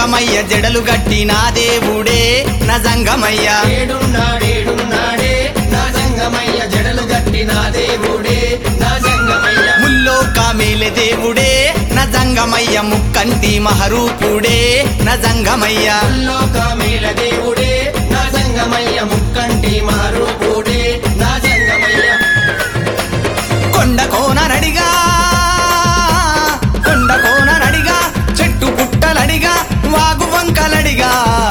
జంగమయ్య జడలు గట్టి నా దేవుడే నా జంగమయ్య ఏడున్నాడేడున్నాడే నా జంగమయ్య జడలు గట్టి నా దేవుడే నా జంగమయ్య ముల్లోక మేలే దేవుడే నా జంగమయ్య ముక్కంటి మహరూపుడే నా జంగమయ్య లోక మేల దేవుడే నా జంగమయ్య ముక్కంటి మారూపుడే నా జంగమయ్య కొండ కోన నడిగా కొండ కోన నడిగా చెట్టు పుట్టలడిగా వాగు వంకలడిగా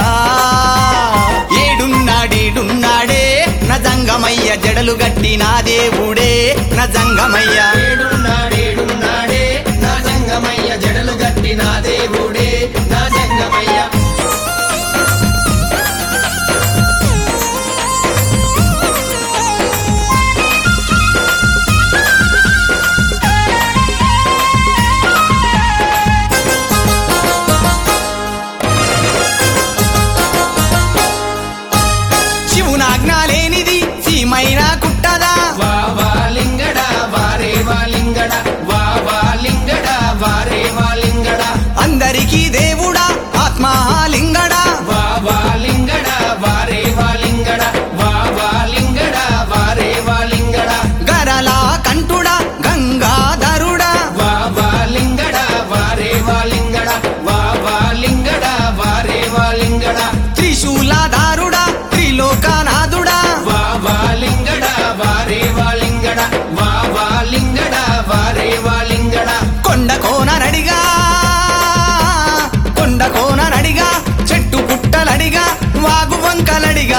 ఏడున్నాడేడున్నాడే నా జంగమయ్య జడలు గట్టి నా దేవుడే నా జంగమయ్య ఏడున్నాడేడున్నాడే నా జంగమయ్య జడలు గట్టి నా దేవుడే నా జంగమయ్య శివునాజ్ఞ లేనిది సీమైన కుట్టదా వా వా లింగడ వారే వా లింగడ వా వా లింగడ వారే వా లింగడ అందరికీ దేవుడా ఆత్మలింగడా వా వా లింగడ వారే వా లింగడ వా వా లింగడ వారే వా లింగడ గరల కంఠుడా గంగాధరుడా వా వా లింగడ వారే వా లింగడ వా వా లింగడ వారే వా లింగడ త్రిశూలధారుడా త్రిలోకనాథుడా వా వా లింగడ వారే వా లింగడ వా వా లింగడ వారే వా లింగడ కొండ కోన నడిగా కొండ కోన నడిగా చెట్టు పుట్టలడిగా వాగు వంకలడిగా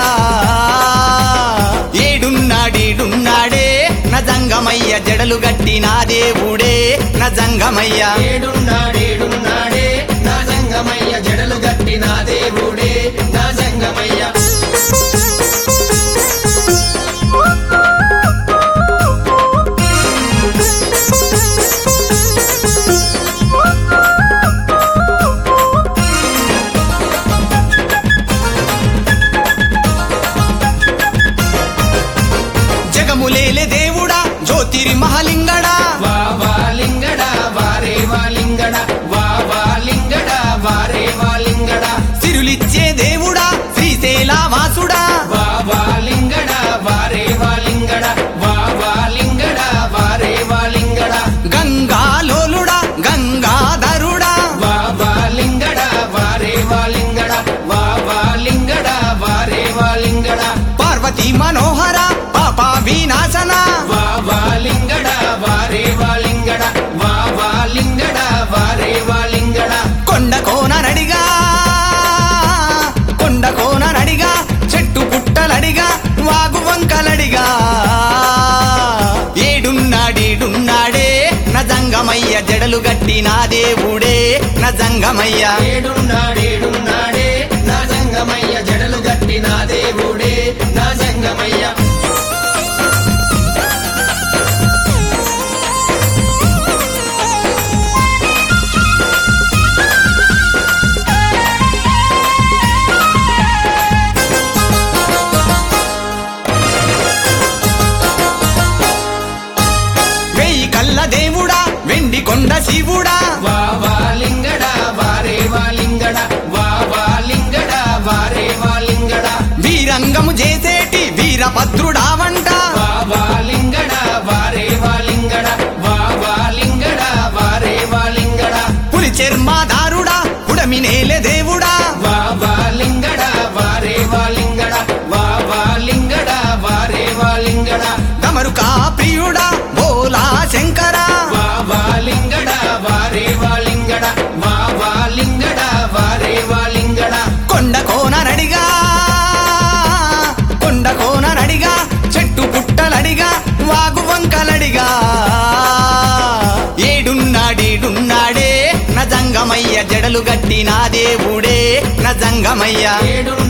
ఏడున్నాడేడున్నాడే నా జంగమయ్య జడలు గట్టి నా దేవుడే నా జంగమయ్య ఏడున్నాడేడున్నాడే నా జంగమయ్య జడలు గట్టి నా దేవుడే నా జంగమయ్య జగములేలే దేవుడా జ్యోతిరి మహలింగడా వా వా లింగడ వారే వా లింగడ వా వా లింగడ వారే వా లింగడ సిరులిచ్చే దేవుడా శ్రీశైల వాసుడా వా వా లింగడ వారే వా లింగడ వా వా లింగడ వారే వా లింగడ గంగాలోలుడా గంగాధరుడా వా వా లింగడ వారే వా లింగడ వా వా లింగడ వారే వా లింగడ పార్వతీ మనోహర పాప వినాశన వా వా లింగడ వారే వా లింగడ వా వా లింగడ వారే వా లింగడ కొండ కోన నడిగా కొండ కోన నడిగా చెట్టు పుట్టలడిగా వాగు వంకలడిగా ఏడున్నాడేడున్నాడే నా జంగమయ్య జడలు గట్టి నా దేవుడే నా జంగమయ్య ఏడున్నాడేడున్నాడే నా జంగమయ్య జడలు గట్టి నా దేవుడే నా జంగమయ్య వెయ్యి కళ్ళ దేవుడా వెండి కొండ శివుడా వా వా లింగడ వారే వా లింగడ వా వా లింగడ వారే వా లింగడ వీరంగము చేసేటి వీరభద్రుడా వంట వా వా లింగడ వారే వా లింగడ వా వా లింగడ వారే వా లింగడ పులి చర్మాదారుడా పుడమి నేలే దేవుడా వా వా లింగడ వారే వా లింగడ వా వా లింగడ వారే వా లింగడ గమరుకా ప్రియుడా బోలా శంకర వా వా లింగడ వారే వా లింగడ వా వా లింగడ వారే వా లింగడ కొండ కోన నడిగా కొండ కోన నడిగా చెట్టు పుట్టలడిగా వాగు వంకలడిగా ఏడున్నాడేడున్నాడే నా జంగమయ్య జడలు గట్టి నా దేవుడే నా జంగమయ్య ఏడున్న